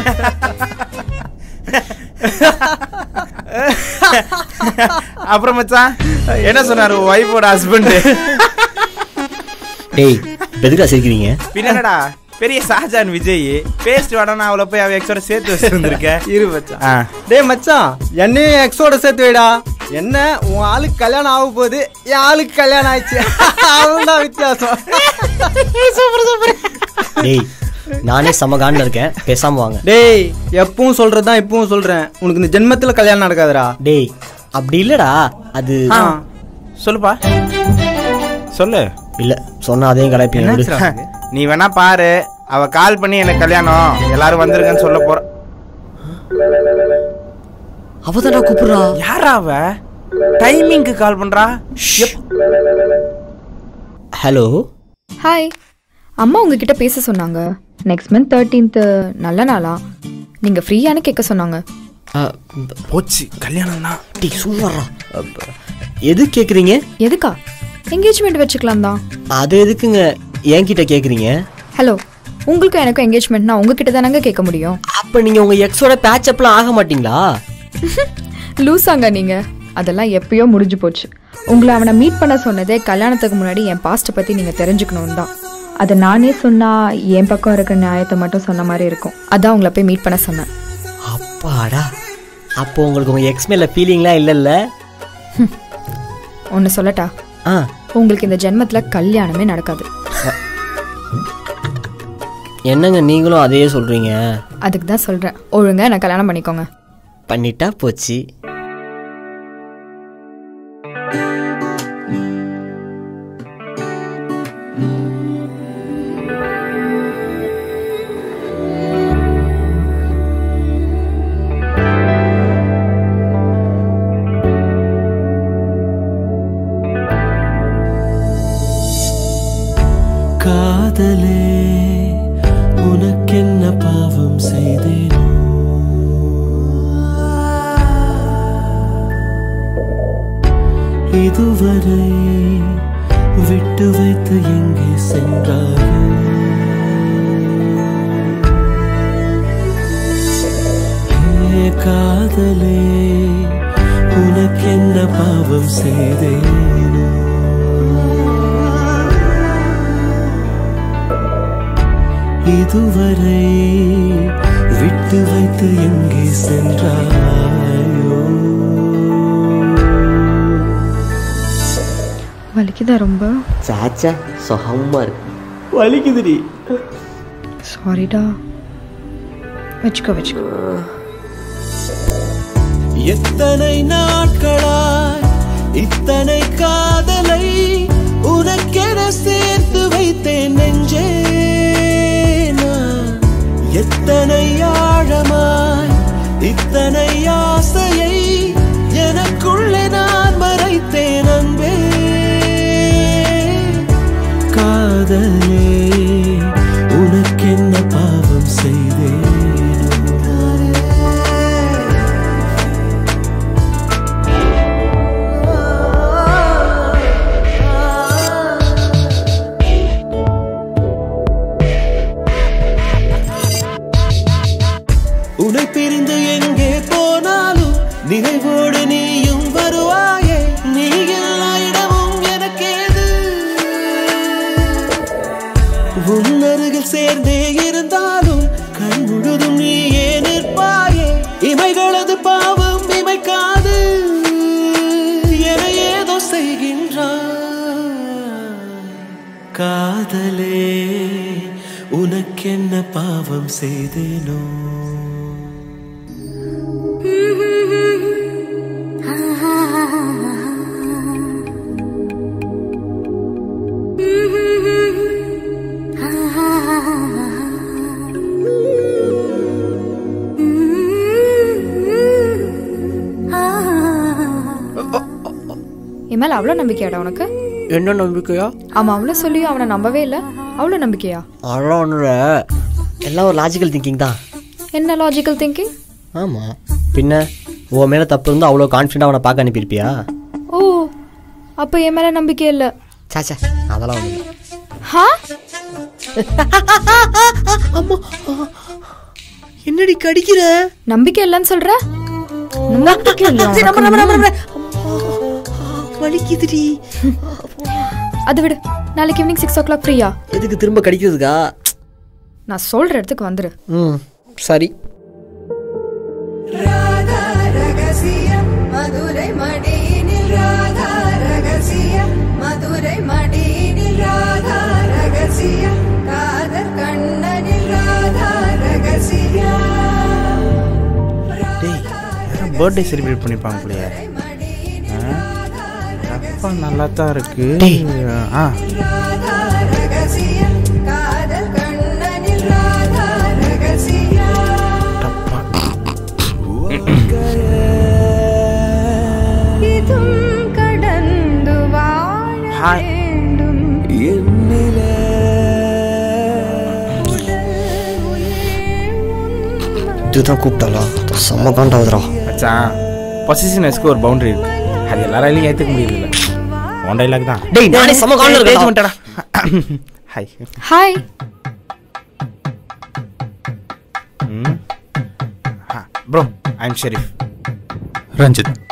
அப்புறம் மச்சான் என்ன சொன்னாரு ஒய்ஃபோட ஹஸ்பண்ட் டேய் எதுக்கா சிரிக்கிறீங்க பின்னடா பெரிய ஷாஜான் விஜய் பேஸ்ட் வேடனா அவளை போய் அவ எக்ஸோட சேர்த்து வச்சிருந்திருக்க இரு மச்சான் ஆ. டேய் மச்சான் என்னையும் எக்ஸோட சேர்த்து வைடா என்ன உன் ஆளுக்கு கல்யாணம் ஆக போகுது என் ஆளுக்கு கல்யாணம் ஆயிடுச்சு அவன்தான் வித்தியாசம் டேய் நானே சமகான்னு இருக்கேன் பேசாம வாங்க டேய் எப்பவும் சொல்றதுதான் இப்பவும் சொல்றேன் உனக்கு இந்த ஜென்மத்துல கல்யாணம் நடக்காதுடா டேய் அப்படி இல்லடா அது ஆ. சொல்லுப்பா சொல்லு இல்ல சொன்னா அதையும் கலாய்ப்பீங்க விடு. நீ வேணா பாரு அவ கால் பண்ணி எனக்கு கல்யாணம் எல்லாரும் வந்துருங்கன்னு சொல்ல போற அவதான்டா கூப்பிடுறா யாரா அவ டைமிங்க்கு கால் பண்றா எப்- ஹலோ ஹாய் அம்மா உங்ககிட்ட பேச சொன்னாங்க நெக்ஸ்ட் மந்த் தேர்ட்டீன்த்து நல்ல நாளா நீங்கள் ஃப்ரீயானு கேட்க சொன்னாங்க போச்சு கல்யாணம் தான் டேய் சும்மாறா எது கேக்குறீங்க எதுக்கா என்கேஜ்மெண்ட் வச்சுக்கலாம் தான் அது எதுக்குங்க என்கிட்ட கேக்குறீங்க ஹலோ உங்களுக்கும் எனக்கும் என்கேஜ்மெண்ட்னா உங்ககிட்ட தானங்க கேட்க முடியும் அப்ப நீங்க உங்க எக்ஸோட பேட்ச் அப்லாம் ஆக மாட்டீங்களா லூசாங்க நீங்கள் அதெல்லாம் எப்பயோ முடிஞ்சு போச்சு உங்களை அவனை மீட் பண்ண சொன்னதே கல்யாணத்துக்கு முன்னாடி என் பாஸ்ட்டை பற்றி நீங்கள் தெரிஞ்சுக்கணும் தான் அதை நானே சொன்னால் என் பக்கம் இருக்க நியாயத்தை மட்டும் சொன்ன மாதிரி இருக்கும் அதான் உங்களை போய் மீட் பண்ண சொன்னேன் அப்பாடா அப்போ உங்களுக்கு உங்க எக்ஸ் மேல ஃபீலிங்லாம் இல்லைல்ல ஒன்று சொல்லட்டா ஆ உங்களுக்கு இந்த ஜென்மத்தில் கல்யாணமே நடக்காது என்னங்க நீங்களும் அதையே சொல்றீங்க அதுக்கு தான் சொல்கிறேன் ஒழுங்கா நான் கல்யாணம் பண்ணிக்கோங்க பண்ணிட்டா போச்சு காதலே உனக்கென்ன பாவம் செய்தேனோ இதுவரை விட்டு வைத்து எங்கே சென்றாயோ ஹே காதலே உனக்கென்ன பாவம் செய்தேனோ இதுவரை விட்டு வைத்து எங்கே சென்றாயோ வலிக்குதா ரொம்ப சாச்சா சுகமா இருக்கு வலிக்குதுடி சாரிடா வச்சுக்கோ வச்சுக்கோ எத்தனை நாட்களாய் இத்தனை காதலை உனக்கென சேர்த்து வைத்தேன் நெஞ்சே நான். எத்தனை ஆழமாய் இத்தனை ஆசையை எனக்குள்ளே நான் மறைத்தேன் அன்பே காதலே உனக்கென்ன பாவம் செய்தேனோ உன்னை பிரிந்து எங்கே போனாலும் நினைவோடு நீயும் வருவாயே நீ எல்லா இடமும் எனக்கேது உன் அருகில் சேர்ந்தே இருந்தாலும் கண் முழுதும் நீயே நிற்பாயே இமைகளது பாவம் இமைக்காது என ஏதோ செய்கின்றாய் காதலே உனக்கென்ன பாவம் செய்தேனோ என் மேலே அவ்வளோ நம்பிக்கையாடா உனக்கு என்ன நம்பிக்கையா அவன் அவ்வளோ சொல்லியும் அவனை நம்பவே இல்லை அவ்வளோ நம்பிக்கையா அவ்வளோ ஒன்றும் இல்ல. எல்லாம் ஒரு லாஜிக்கல் திங்கிங் தான் என்ன லாஜிக்கல் திங்கிங் ஆமா பின்ன உன் மேல தப்பு இருந்தா அவ்வளோ கான்ஃபிடென்ட் அவனை பார்க்க அனுப்பியிருப்பியா ஓ அப்போ என் மேலே நம்பிக்கை இல்லை சாச்சா அதெல்லாம் ஒன்றும் இல்லை ஹா என்னடி ஏன்டி கடிக்கிற நம்பிக்கை இல்லைன்னு சொல்ற நம்பிக்கை இல்லையா சரி, நம்ம, நம்ம, நம்ம, உனக்கு? நம்ம. வலிக்குதுடி அது விடு நாளைக்கு ஈவினிங் சிக்ஸ் ஓ கிளாக் ஃப்ரீயா எதுக்கு திரும்ப கடிக்கிறதுக்கா நான் சொல்ற இடத்துக்கு வந்துரு ம் சரி ராதா ரகசியம் மதுரை மடியினில் ராதா ரகசியம் மதுரை மடியினில் ராதா ரகசியம் காதல் கண்ணனில் ராதா ரகசியம் டேய் யாரும் பர்த்டே செலிப்ரேட் பண்ணிப்பாங்க போலயே அப்பா நல்லா தான் இருக்கு ஆ ராதா ரகசியம் காதல் கண்ணனில் ராதா ரகசியம் டப்பா இதும் கடந்து வாழ ஹாய் வேண்டும் இதுதான் கூப்பிட்டாளா செம்ம காண்டாவதுரா மச்சான் பொசிஷனஸ்க்கு ஒரு பவுண்டரி இருக்கு அது எல்லாராலையும் ஏற்றுக்க முடியல ஒன் டைலாக் தான் டேய் நானே செம்ம காண்டில் இருக்கேன் வந்துட்டடா hi hi bro I am Sherif Ranjith